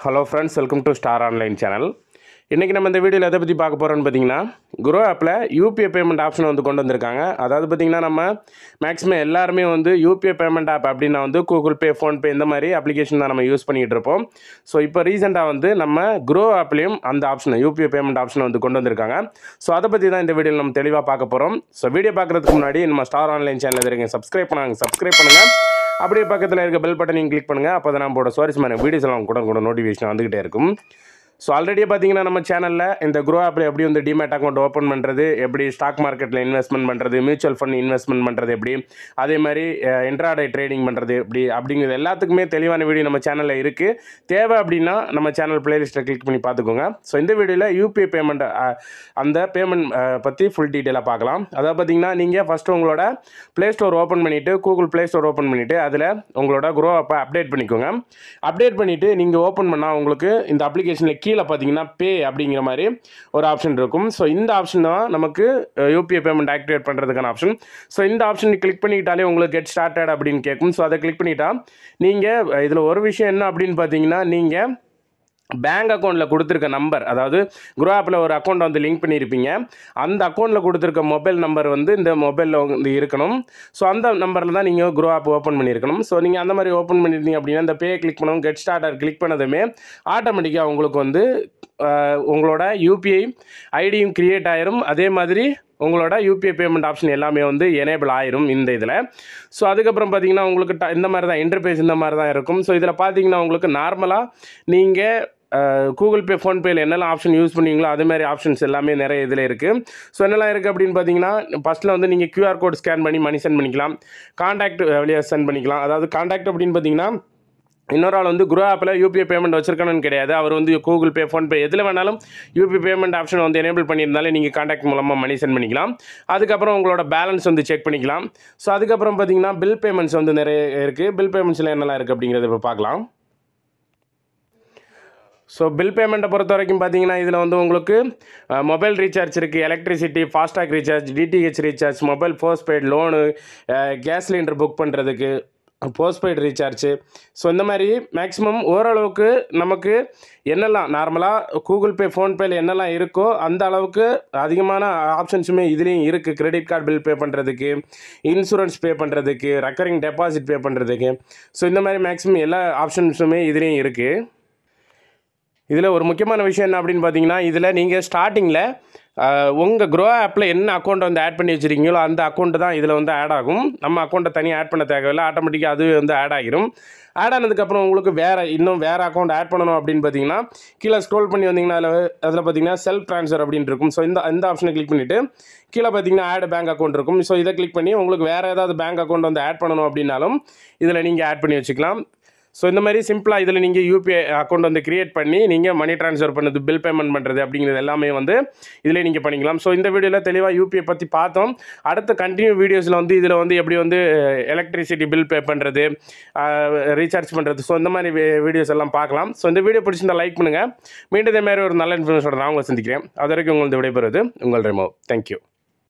hello friends welcome to Star Online channel இன்றைக்கி நம்ம இந்த வீடியோவில் எதை பற்றி பார்க்க போகிறோம்னு பார்த்தீங்கன்னா குரோ ஆப்பில் யூபிஐ பேமெண்ட் ஆப்ஷன் வந்து கொண்டு வந்திருக்காங்க அதாவது பார்த்திங்கன்னா நம்ம மேக்ஸிமம் எல்லாருமே வந்து யூபிஐ பேமெண்ட் ஆப் அப்படின்னா வந்து கூகுள் பே ஃபோன்பே இந்த மாதிரி அப்ளிகேஷன் தான் நம்ம யூஸ் பண்ணிகிட்டு இருப்போம் ஸோ இப்போ ரீசெண்டாக வந்து நம்ம குரோ ஆப்லேயும் அந்த ஆப்ஷன் யூபிஐ பேமெண்ட் ஆப்ஷன் வந்து கொண்டு வந்திருக்காங்க ஸோ அதை பற்றி தான் இந்த வீடியோவில் நம்ம தெளிவாக பார்க்க போகிறோம் ஸோ வீடியோ பார்க்குறதுக்கு முன்னாடி நம்ம ஸ்டார் ஆன்லைன் சேனல் இருங்க சப்ஸ்கிரைப் பண்ணாங்க சப்ஸ்கிரைப் பண்ணுங்கள் அப்படியே பக்கத்தில் இருக்க பெல் பட்டனையும் கிளிக் பண்ணுங்கள் அப்போ தான் நம்மளோட சுவாரஸ்யமான வீடியோஸ் எல்லாம் கூட கூட நோட்டிஃபிகேஷன் வந்துகிட்டே இருக்கும் ஸோ ஆல்ரெடி பார்த்தீங்கன்னா நம்ம சேனலில் இந்த குரோ ஆப்பில் எப்படி வந்து டிமேட் அக்கௌண்ட் ஓப்பன் பண்ணுறது எப்படி ஸ்டாக் மார்க்கெட்டில் இன்வெஸ்ட்மெண்ட் பண்ணுறது மியூச்சுவல் ஃபண்ட் இன்வெஸ்ட்மெண்ட் பண்ணுறது எப்படி அதே மாதிரி இன்ட்ராடே ட்ரேடிங் பண்ணுறது எப்படி அப்படிங்கிறது எல்லாத்துக்குமே தெளிவான வீடியோ நம்ம சேனலில் இருக்குது தேவை அப்படின்னா நம்ம சேனல் பிளேலிஸ்ட்டை கிளிக் பண்ணி பார்த்துக்கோங்க ஸோ இந்த வீடியோவில் யூபிஐ பேமெண்ட் அந்த பேமெண்ட் பற்றி ஃபுல் டீட்டெயிலாக பார்க்கலாம் அதாவது பார்த்தீங்கன்னா நீங்கள் ஃபஸ்ட்டு உங்களோட ப்ளே ஸ்டோர் ஓப்பன் பண்ணிவிட்டு கூகுள் ப்ளே ஸ்டோர் ஓப்பன் பண்ணிவிட்டு அதில் உங்களோட குரோ ஆப்பை அப்டேட் பண்ணிக்கோங்க அப்டேட் பண்ணிவிட்டு நீங்கள் ஓப்பன் பண்ணால் உங்களுக்கு இந்த அப்ளிகேஷனில் கீழே பார்த்தீங்கன்னா பே அப்படிங்கிற மாதிரி ஒரு ஆப்ஷன் இருக்கும் ஸோ இந்த ஆப்ஷன் தான் நமக்கு யூபிஐ பேமெண்ட் ஆக்டிவேட் பண்ணுறதுக்கான ஆப்ஷன் ஸோ இந்த ஆப்ஷன் கிளிக் பண்ணிக்கிட்டாலே உங்களுக்கு கெட் ஸ்டார்டட் அப்படின்னு கேட்கும் ஸோ அதை கிளிக் பண்ணிட்டா நீங்கள் இதில் ஒரு விஷயம் என்ன அப்படின்னு பார்த்தீங்கன்னா நீங்கள் பேங்க் அக்கௌண்ட்டில் கொடுத்துருக்க நம்பர் அதாவது குரோ ஆப்பில் ஒரு அக்கௌண்ட் வந்து லிங்க் பண்ணியிருப்பீங்க அந்த அக்கௌண்ட்டில் கொடுத்துருக்க மொபைல் நம்பர் வந்து இந்த மொபைலில் வந்து இருக்கணும் ஸோ அந்த நம்பரில் தான் நீங்கள் குரோ ஆப் ஓப்பன் பண்ணியிருக்கணும் ஸோ நீங்கள் அந்த மாதிரி ஓப்பன் பண்ணியிருந்தீங்க அப்படின்னா இந்த பே கிளிக் பண்ணவும் கெட் ஸ்டார்டர் கிளிக் பண்ணதுமே ஆட்டோமேட்டிக்காக உங்களுக்கு வந்து அஹ், உங்களோட யூபிஐ ஐடியும் க்ரியேட் ஆயிரும் அதே மாதிரி உங்களோட யூபிஐ பேமெண்ட் ஆப்ஷன் எல்லாமே வந்து எனேபிள் ஆயிரும் இந்த இதில் ஸோ அதுக்கப்புறம் பார்த்தீங்கன்னா உங்களுக்கு ட- இந்த மாதிரி தான் இன்டர்பேஸ் இந்த மாதிரி தான் இருக்கும் ஸோ இதில் பார்த்தீங்கன்னா உங்களுக்கு நார்மலாக நீங்கள் கூகுள் பே ஃபோன்பேயில் என்னெல்லாம் ஆப்ஷன் யூஸ் பண்ணுவீங்களோ அதே மாதிரி ஆப்ஷன்ஸ் எல்லாமே நிறைய இதில் இருக்குது ஸோ என்னெல்லாம் இருக்குது அப்படின்னு பார்த்தீங்கன்னா ஃபஸ்ட்டில் வந்து நீங்கள் QR கோட் ஸ்கேன் பண்ணி மணி சென்ட் பண்ணிக்கலாம் காண்டாக்ட் வழியாக சென்ட் பண்ணிக்கலாம் அதாவது காண்டாக்ட் அப்படின்னு பார்த்தீங்கன்னா இன்னொரு ஆள் வந்து குரோ ஆப்பில் யூபிஐ பேமெண்ட் வச்சிருக்கணும்னு கிடையாது அவர் வந்து கூகுள் பே ஃபோன்பே எதில் வேணாலும் யூபிஐ பேமெண்ட் ஆப்ஷன் வந்து எனேபிள் பண்ணியிருந்தாலே நீங்கள் காண்டாக்ட் மூலமாக மணி சென்ட் பண்ணிக்கலாம் அதுக்கப்புறம் உங்களோட பேலன்ஸ் வந்து செக் பண்ணிக்கலாம் ஸோ அதுக்கப்புறம் பார்த்தீங்கன்னா பில் பேமெண்ட்ஸ் வந்து நிறைய இருக்குது பில் பேமெண்ட்ஸில் என்னெல்லாம் இருக்குது அப்படிங்கிறத இப்போ பார்க்கலாம் ஸோ பில் பேமெண்ட்டை பொறுத்த வரைக்கும் பார்த்தீங்கன்னா இதில் வந்து உங்களுக்கு மொபைல் ரீசார்ஜ் இருக்குது electricity FASTag recharge DTH recharge mobile postpaid loan gas cylinder book பண்ணுறதுக்கு போஸ்ட்பெய்ட் ரீசார்ஜ் ஸோ இந்த மாதிரி மேக்ஸிமம் ஓரளவுக்கு நமக்கு என்னெல்லாம் நார்மலாக கூகுள் பே ஃபோன்பேல என்னெல்லாம் இருக்கோ அந்த அளவுக்கு அதிகமான ஆப்ஷன்ஸுமே இதுலேயும் இருக்குது கிரெடிட் கார்டு பில் பே பண்ணுறதுக்கு இன்சூரன்ஸ் பே பண்ணுறதுக்கு ரெக்கரிங் டெபாசிட் பே பண்ணுறதுக்கு ஸோ இந்த மாதிரி மேக்ஸிமம் எல்லா ஆப்ஷன்ஸுமே இதுலேயும் இருக்குது இதில் ஒரு முக்கியமான விஷயம் என்ன அப்படின்னு பார்த்தீங்கன்னா இதில் நீங்கள் ஸ்டார்டிங்கில் உங்கள் க்ரோ ஆப்பில் என்ன அக்கௌண்ட் வந்து ஆட் பண்ணி வச்சுருக்கீங்களோ அந்த அக்கௌண்ட்டு தான் இதில் வந்து ஆட் ஆகும் நம்ம அக்கௌண்ட்டை தனியாக ஆட் பண்ண தேவையில்லை ஆட்டோமேட்டிக்காக அதுவே வந்து ஆட் ஆகிரும் ஆட் ஆனதுக்கப்புறம் உங்களுக்கு வேறு இன்னும் வேறு அக்கௌண்ட் ஆட் பண்ணணும் அப்படின்னு பார்த்தீங்கன்னா கீழே ஸ்க்ரோல் பண்ணி வந்தீங்கன்னா அதில் அதில் பார்த்தீங்கன்னா செல்ஃப் ட்ரான்ஸ்ஃபர் அப்படின்னு இருக்கும் ஸோ இந்த இந்த ஆப்ஷனை கிளிக் பண்ணிவிட்டு கீழே பார்த்தீங்கன்னா ஆட் பேங்க் அக்கௌண்ட் இருக்கும் ஸோ இதை கிளிக் பண்ணி உங்களுக்கு வேறு ஏதாவது பேங்க் அக்கௌண்ட் வந்து ஆட் பண்ணணும் அப்படின்னாலும் இதில் நீங்கள் ஆட் பண்ணி வச்சுக்கலாம் ஸோ இந்த மாதிரி சிம்பிளாக இதில் நீங்கள் யூபிஐ அக்கௌண்ட் வந்து கிரியேட் பண்ணி நீங்கள் மணி ட்ரான்ஸ்ஃபர் பண்ணது பில் பேமெண்ட் பண்ணுறது அப்படிங்கிறது எல்லாமே வந்து இதில் நீங்கள் பண்ணிக்கலாம் ஸோ இந்த வீடியோவில் தெளிவாக யூபிஐ பற்றி பார்த்தோம் அடுத்த கண்டினியூ வீடியோஸில் வந்து இதில் வந்து எப்படி வந்து எலக்ட்ரிசிட்டி பில் பே பண்ணுறது ரீசார்ஜ் பண்ணுறது ஸோ இந்த மாதிரி வீடியோஸ் எல்லாம் பார்க்கலாம் ஸோ இந்த வீடியோ பிடிச்சிருந்தா லைக் பண்ணுங்கள் மீண்டும் இதே மாதிரி ஒரு நல்ல இன்ஃபர்மேஷன் நான் உங்களை சந்திக்கிறேன் அது வரைக்கும் உங்களுக்கு விடைபெறுவது உங்கள் ரெமோ தேங்க்யூ